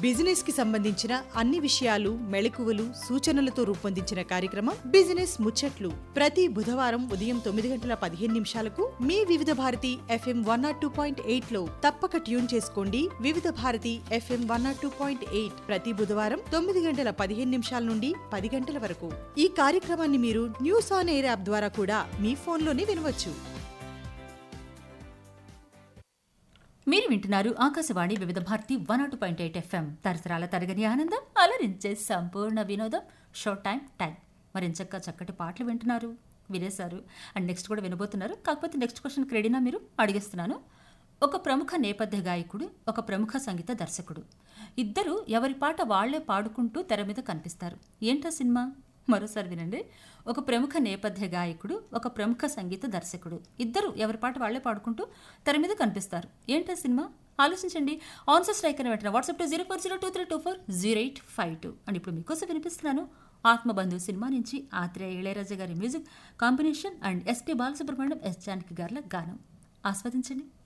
business కి సంబంధించిన అన్ని విషయాలు మెళకువలు సూచనలతో రూపొందించిన కార్యక్రమం బిజినెస్ ముచ్చట్లు ప్రతి బుధవారం ఉదయం తొమ్మిది గంటల పదిహేను నిమిషాలకు మీ Vividh Bharati FM one not two point eight లో తప్పక ట్యూన్ చేసుకోండి Vividh Bharati FM one not two point eight ప్రతి బుధవారం తొమ్మిది గంటల పదిహేను నిమిషాల నుండి పది గంటల వరకు ఈ కార్యక్రమాన్ని మీరు న్యూస్ ఆన్ ఎయిర్ యాప్ ద్వారా కూడా మీ ఫోన్లోనే వినవచ్చు మీరు వింటున్నారు Akashvani Vividh Bharati one not point eight FM తరతరాల తరగని ఆనందం అలరించే సంపూర్ణ వినోదం షో టైం టైం మరి చక్క చక్కటి పాటలు వింటున్నారు వినేశారు అండ్ నెక్స్ట్ కూడా వినబోతున్నారు కాకపోతే నెక్స్ట్ క్వశ్చన్ రెడీనా మీరు అడిగేస్తున్నాను ఒక ప్రముఖ నేపథ్య గాయకుడు ఒక ప్రముఖ సంగీత దర్శకుడు ఇద్దరు ఎవరి పాట వాళ్లే పాడుకుంటూ తెర మీద కనిపిస్తారు ఏంటా సినిమా మరోసారి వినండి ఒక ప్రముఖ నేపథ్య గాయకుడు ఒక ప్రముఖ సంగీత దర్శకుడు ఇద్దరు ఎవరి పాట వాళ్లే పాడుకుంటూ తెర మీద కనిపిస్తారు ఏంటా సినిమా ఆలోచించండి ఆన్సర్ స్ట్రైక్ అని వెంటనే WhatsApp two zero four zero two three two four zero eight five two and ఇప్పుడు మీకోసం వినిపిస్తున్నాను ఆత్మబంధు సినిమా నుంచి ఆత్రేయ ఇళయరాజా గారి music combination and SP Balasubrahmanyam S Janaki గారుల గానం ఆస్వాదించండి